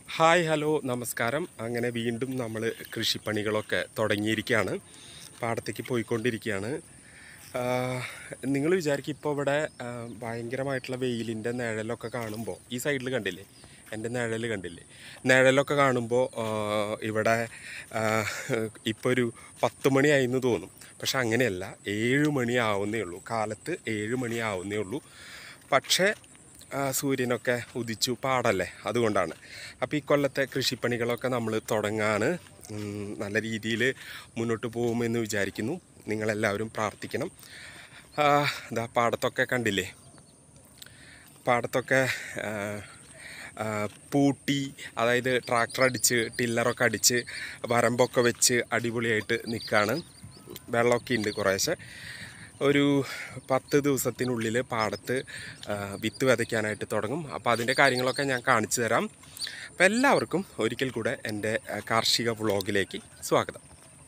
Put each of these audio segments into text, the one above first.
hi hello നമസ്കാരം അങ്ങനെ വീണ്ടും നമ്മൾ കൃഷിപ്പണികളൊക്കെ തുടങ്ങിയിരിക്കുകയാണ് പാടത്തേക്ക് പോയിക്കൊണ്ടിരിക്കുകയാണ് നിങ്ങൾ വിചാരിക്കും ഇപ്പോൾ ഇവിടെ ആ, ഭയങ്കരമായിട്ടുള്ള വെയിലിൻ്റെ നിഴലൊക്കെ കാണുമ്പോൾ ഈ സൈഡിൽ കണ്ടില്ലേ എൻ്റെ നിഴൽ കണ്ടില്ലേ നിഴലൊക്കെ കാണുമ്പോൾ ആ, ഇവിടെ ഇപ്പോൾ ഒരു പത്ത് മണിയായി എന്ന് തോന്നും പക്ഷെ അങ്ങനെയല്ല ഏഴ് മണി ആവുന്നേ ഉള്ളൂ കാലത്ത് ഏഴ് മണി ആവുന്നേ ഉള്ളൂ പക്ഷേ ആ, സൂര്യനൊക്കെ ഉദിച്ചു പാടല്ലേ അതുകൊണ്ടാണ് അപ്പോൾ ഈ കൊല്ലത്തെ കൃഷിപ്പണികളൊക്കെ നമ്മൾ തുടങ്ങാൻ നല്ല രീതിയിൽ മുന്നോട്ട് പോകുമെന്ന് വിചാരിക്കുന്നു നിങ്ങളെല്ലാവരും പ്രാർത്ഥിക്കണം ആ, ഇതാ പാടത്തൊക്കെ കണ്ടില്ലേ പാടത്തൊക്കെ ആ, ആ, പൂട്ടി അതായത് ട്രാക്ടർ അടിച്ച് ടില്ലറൊക്കെ അടിച്ച് വരമ്പൊക്കെ വെച്ച് അടിപൊളിയായിട്ട് നിൽക്കുകയാണ് വെള്ളമൊക്കെ ഉണ്ട് കുറേശ്ശെ ഒരു പത്ത് ദിവസത്തിനുള്ളിൽ പാടത്ത് ആ, വിത്ത് വിതയ്ക്കാനായിട്ട് തുടങ്ങും അപ്പോൾ അതിൻ്റെ കാര്യങ്ങളൊക്കെ ഞാൻ കാണിച്ചു തരാം അപ്പോൾ എല്ലാവർക്കും ഒരിക്കൽ കൂടെ എൻ്റെ ആ, കാർഷിക വ്ളോഗിലേക്ക് സ്വാഗതം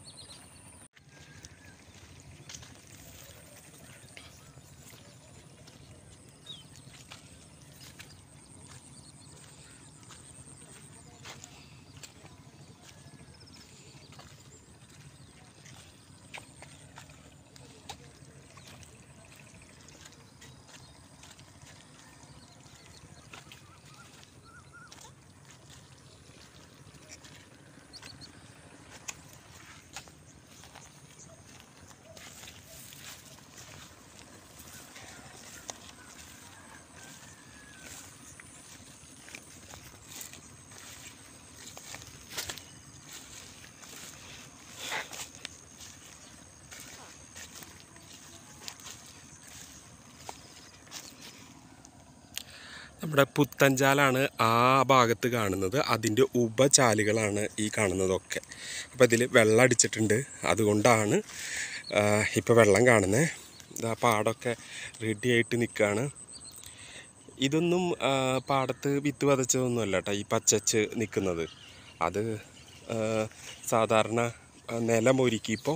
നമ്മുടെ പുത്തഞ്ചാലാണ് ആ ഭാഗത്ത് കാണുന്നത് അതിൻ്റെ ഉപചാലുകളാണ് ഈ കാണുന്നതൊക്കെ അപ്പോൾ ഇതിൽ വെള്ളം അടിച്ചിട്ടുണ്ട് അതുകൊണ്ടാണ് ഇപ്പോൾ വെള്ളം കാണുന്നത് ഇതാ പാടമൊക്കെ റെഡി ആയിട്ട് നിൽക്കുകയാണ് ഇതൊന്നും ആ, പാടത്ത് വിത്ത് വിതച്ചതൊന്നുമല്ല കേട്ടോ ഈ പച്ചച്ച് നിൽക്കുന്നത് അത് ആ, സാധാരണ ആ, നിലമൊരുക്കിയപ്പോൾ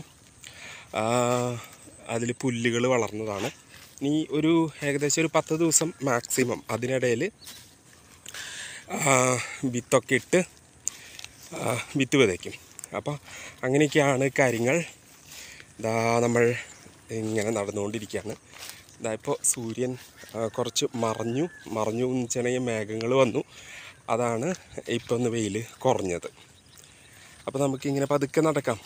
അതിൽ പുല്ലുകൾ വളർന്നതാണ് ഇനി ഒരു ഏകദേശം ഒരു പത്ത് ദിവസം മാക്സിമം അതിനിടയിൽ വിത്തൊക്കെ ഇട്ട് ആ, വിത്ത് വിതയ്ക്കും അപ്പോൾ അങ്ങനെയൊക്കെയാണ് കാര്യങ്ങൾ ഇതാ നമ്മൾ ഇങ്ങനെ നടന്നുകൊണ്ടിരിക്കുകയാണ് ഇതാ ഇപ്പോൾ സൂര്യൻ ആ, കുറച്ച് മറഞ്ഞു മറഞ്ഞു എന്ന് വെച്ചിട്ടുണ്ടെങ്കിൽ മേഘങ്ങൾ വന്നു അതാണ് ഇപ്പോൾ ഒന്ന് വെയിൽ കുറഞ്ഞത് അപ്പോൾ നമുക്കിങ്ങനെ പതുക്കെ നടക്കാം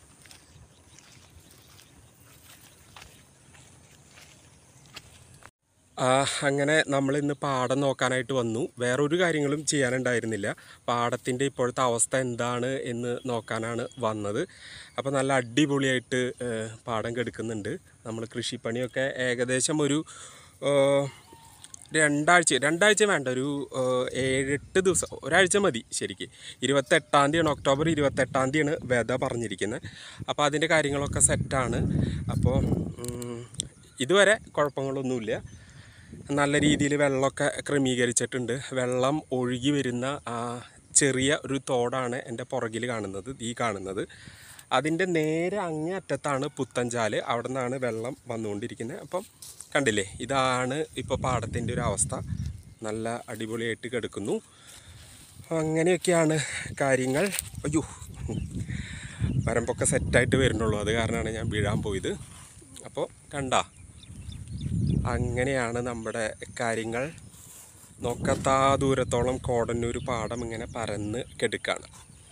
ആ, അങ്ങനെ നമ്മൾ ഇന്ന് പാടം നോക്കാനായിട്ട് വന്നു വേറൊരു കാര്യങ്ങളും ചെയ്യാനുണ്ടായിരുന്നില്ല പാടത്തിൻ്റെ ഇപ്പോഴത്തെ അവസ്ഥ എന്താണ് എന്ന് നോക്കാനാണ് വന്നത് അപ്പോൾ നല്ല അടിപൊളിയായിട്ട് ഏ, പാടം കെടുക്കുന്നുണ്ട് നമ്മൾ കൃഷിപ്പണിയൊക്കെ ഏകദേശം ഒരു ഏ, രണ്ടാഴ്ച രണ്ടാഴ്ച വേണ്ട ഒരു ഏ, ഏഴെട്ട് ദിവസം ഒരാഴ്ച മതി ശരിക്ക് ഇരുപത്തെട്ടാം തീയതിയാണ് ഒക്ടോബർ ഇരുപത്തെട്ടാം തീയതിയാണ് വിത പറഞ്ഞിരിക്കുന്നത് അപ്പോൾ അതിൻ്റെ കാര്യങ്ങളൊക്കെ സെറ്റാണ് അപ്പോൾ ഉം, ഇതുവരെ കുഴപ്പങ്ങളൊന്നുമില്ല നല്ല രീതിയിൽ വെള്ളമൊക്കെ ക്രമീകരിച്ചിട്ടുണ്ട് വെള്ളം ഒഴുകി വരുന്ന ആ ചെറിയ ഒരു തോടാണ് എൻ്റെ പുറകിൽ കാണുന്നത് ഈ കാണുന്നത് അതിൻ്റെ നേരെ അങ്ങേ അറ്റത്താണ് പുത്തഞ്ചാല് അവിടെ നിന്നാണ് വെള്ളം വന്നുകൊണ്ടിരിക്കുന്നത് അപ്പം കണ്ടില്ലേ ഇതാണ് ഇപ്പോൾ പാടത്തിൻ്റെ ഒരു അവസ്ഥ നല്ല അടിപൊളിയായിട്ട് കിടക്കുന്നു അങ്ങനെയൊക്കെയാണ് കാര്യങ്ങൾ അയ്യോ വരമ്പൊക്കെ സെറ്റായിട്ട് വരുന്നുള്ളൂ അത് കാരണമാണ് ഞാൻ വീഴാൻ പോയത് അപ്പോൾ കണ്ടാ അങ്ങനെയാണ് നമ്മുടെ കാര്യങ്ങൾ നോക്കത്താ ദൂരത്തോളം കോടന്നൂർ പാടം ഇങ്ങനെ പരന്ന് കെടുക്കാണ്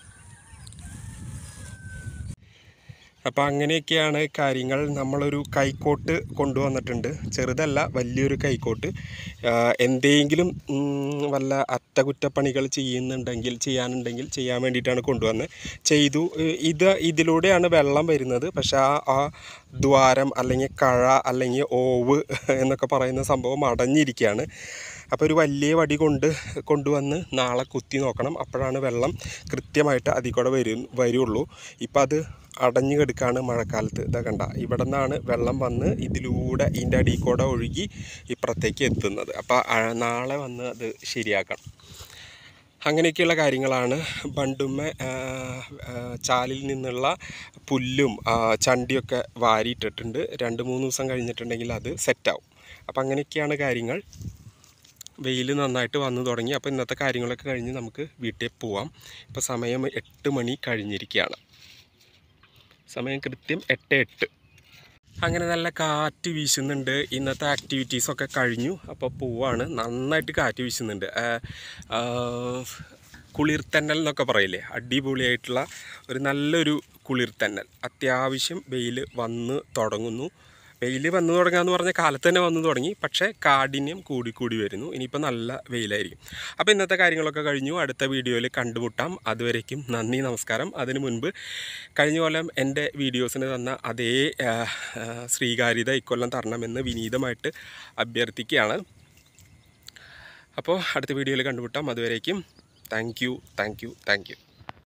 അപ്പോൾ അങ്ങനെയൊക്കെയാണ് കാര്യങ്ങൾ നമ്മളൊരു കൈക്കോട്ട് കൊണ്ടുവന്നിട്ടുണ്ട് ചെറുതല്ല വലിയൊരു കൈക്കോട്ട് ആഹ് എന്തെങ്കിലും ഉം, വല്ല അറ്റകുറ്റപ്പണികൾ ചെയ്യുന്നുണ്ടെങ്കിൽ ചെയ്യാനുണ്ടെങ്കിൽ ചെയ്യാൻ വേണ്ടിയിട്ടാണ് കൊണ്ടുവന്നത് ചെയ്തു ഏഹ് ഇത് ഇതിലൂടെയാണ് വെള്ളം വരുന്നത് പക്ഷേ ആ ആ ദ്വാരം അല്ലെങ്കിൽ കഴ അല്ലെങ്കിൽ ഓവ് എന്നൊക്കെ പറയുന്ന സംഭവം അടഞ്ഞിരിക്കുകയാണ് അപ്പോൾ ഒരു വലിയ വടി കൊണ്ട് കൊണ്ടുവന്ന് നാളെ കുത്തി നോക്കണം അപ്പോഴാണ് വെള്ളം കൃത്യമായിട്ട് അതിൽ കൂടെ വരും വരുള്ളൂ ഇപ്പം അത് അടഞ്ഞു കിടക്കാണ് മഴക്കാലത്ത് ഇതാ കണ്ട ഇവിടെ നിന്നാണ് വെള്ളം വന്ന് ഇതിലൂടെ ഇതിൻ്റെ അടിയിൽ കൂടെ ഒഴുകി ഇപ്പുറത്തേക്ക് എത്തുന്നത് അപ്പോൾ ആ- നാളെ വന്ന് അത് ശരിയാക്കണം അങ്ങനെയൊക്കെയുള്ള കാര്യങ്ങളാണ് ബണ്ടുമ്മ ആ, ആ, ചാലിൽ നിന്നുള്ള പുല്ലും ആ, ചണ്ടിയൊക്കെ വാരിയിട്ടിട്ടുണ്ട് രണ്ട് മൂന്ന് ദിവസം കഴിഞ്ഞിട്ടുണ്ടെങ്കിൽ അത് സെറ്റാവും അപ്പം അങ്ങനെയൊക്കെയാണ് കാര്യങ്ങൾ വെയിൽ നന്നായിട്ട് വന്നു തുടങ്ങി അപ്പോൾ ഇന്നത്തെ കാര്യങ്ങളൊക്കെ കഴിഞ്ഞ് നമുക്ക് വീട്ടിൽ പോവാം ഇപ്പോൾ സമയം എട്ട് മണി കഴിഞ്ഞിരിക്കുകയാണ് സമയം കൃത്യം എട്ട് എട്ട് അങ്ങനെ നല്ല കാറ്റ് വീശുന്നുണ്ട് ഇന്നത്തെ ആക്ടിവിറ്റീസൊക്കെ കഴിഞ്ഞു അപ്പോൾ പോവാണ് നന്നായിട്ട് കാറ്റ് വീശുന്നുണ്ട് ആ, ആ, കുളിർത്തന്നൽ എന്നൊക്കെ പറയില്ലേ അടിപൊളിയായിട്ടുള്ള ഒരു നല്ലൊരു കുളിർത്തന്നൽ അത്യാവശ്യം വെയിൽ വന്ന് തുടങ്ങുന്നു വെയിൽ വന്നു തുടങ്ങാന്ന് പറഞ്ഞ കാലത്ത് തന്നെ വന്നു തുടങ്ങി പക്ഷേ കാഠിന്യം കൂടിക്കൂടി വരുന്നു ഇനിയിപ്പോൾ നല്ല വെയിലായിരിക്കും അപ്പോൾ ഇന്നത്തെ കാര്യങ്ങളൊക്കെ കഴിഞ്ഞു അടുത്ത വീഡിയോയിൽ കണ്ടുമുട്ടാം അതുവരേക്കും നന്ദി നമസ്കാരം അതിനു മുൻപ് കഴിഞ്ഞ കൊല്ലം എൻ്റെ വീഡിയോസിന് തന്ന അതേ ആ, ആ, സ്വീകാര്യത ഇക്കൊല്ലം തരണമെന്ന് വിനീതമായിട്ട് അഭ്യർത്ഥിക്കുകയാണ് അപ്പോൾ അടുത്ത വീഡിയോയിൽ കണ്ടുമുട്ടാം അതുവരേക്കും thank you thank you thank U